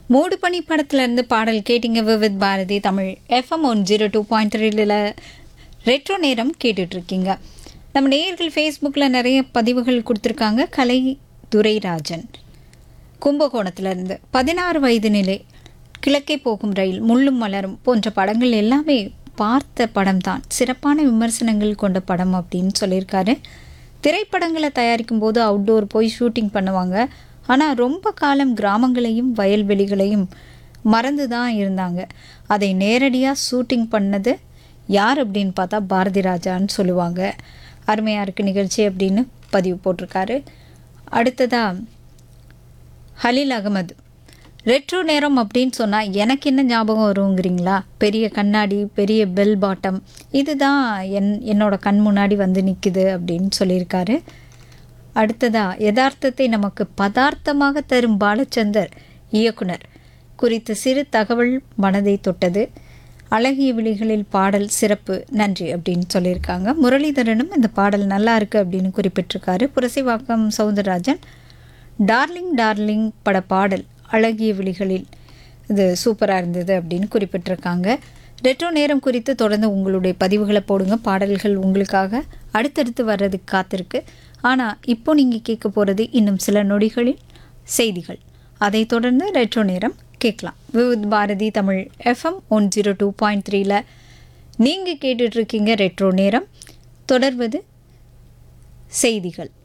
மூடு பனி படத்துல இருந்து பாடல் கேட்டிங்க Vividh Bharati Tamil FM one zero two point த்ரீல ரெட்ரோ நேரம் கேட்டுட்டு இருக்கீங்க நம்ம நேயர்கள் ஃபேஸ்புக்கில் நிறைய பதிவுகள் கொடுத்துருக்காங்க கலை துரைராஜன் கும்பகோணத்துல இருந்து பதினாறு வயது நிலை கிழக்கே போகும் ரயில் முள்ளும் மலரும் போன்ற படங்கள் எல்லாமே பார்த்த படம் தான் சிறப்பான விமர்சனங்கள் கொண்ட படம் அப்படின்னு சொல்லியிருக்காரு திரைப்படங்களை தயாரிக்கும் போது அவுட்டோர் போய் ஷூட்டிங் பண்ணுவாங்க ஆனால் ரொம்ப காலம் கிராமங்களையும் வயல்வெளிகளையும் மறந்து தான் இருந்தாங்க அதை நேரடியாக ஷூட்டிங் பண்ணது யார் அப்படின்னு பார்த்தா பாரதி ராஜான்னு சொல்லுவாங்க அருமையாக இருக்கு நிகழ்ச்சி அப்படின்னு பதிவு போட்டிருக்காரு அடுத்ததாக ஹலீல் அகமது ரெட்ரோ நேரம் அப்படின்னு சொன்னால் எனக்கு என்ன ஞாபகம் வருங்கிறீங்களா பெரிய கண்ணாடி பெரிய பெல் பாட்டம் இதுதான் என் என்னோட கண் முன்னாடி வந்து நிற்குது அப்படின்னு சொல்லியிருக்காரு அடுத்ததா யதார்த்தத்தை நமக்கு பதார்த்தமாக தரும் பாலச்சந்தர் இயக்குனர் குறித்த சிறு தகவல் மனதை தொட்டது அழகிய விழிகளில் பாடல் சிறப்பு நன்றி அப்படின்னு சொல்லியிருக்காங்க முரளிதரனும் இந்த பாடல் நல்லா இருக்கு அப்படின்னு குறிப்பிட்டிருக்காரு புரசிவாக்கம் சவுந்தரராஜன் டார்லிங் டார்லிங் பட பாடல் அழகிய விழிகளில் இது சூப்பராக இருந்தது அப்படின்னு குறிப்பிட்டிருக்காங்க ரெட்ரோ நேரம் குறித்து தொடர்ந்து உங்களுடைய பதிவுகளை போடுங்க பாடல்கள் உங்களுக்காக அடுத்தடுத்து வர்றதுக்கு காத்திருக்கு ஆனால் இப்போ நீங்கள் கேட்க போகிறது இன்னும் சில நொடிகளில் செய்திகள் அதை தொடர்ந்து ரெட்ரோ நேரம் கேட்கலாம் Vividh Bharati Tamil FM one zero two point த்ரீல நீங்கள் கேட்டுட்ருக்கீங்க ரெட்ரோ நேரம் தொடர்வது செய்திகள்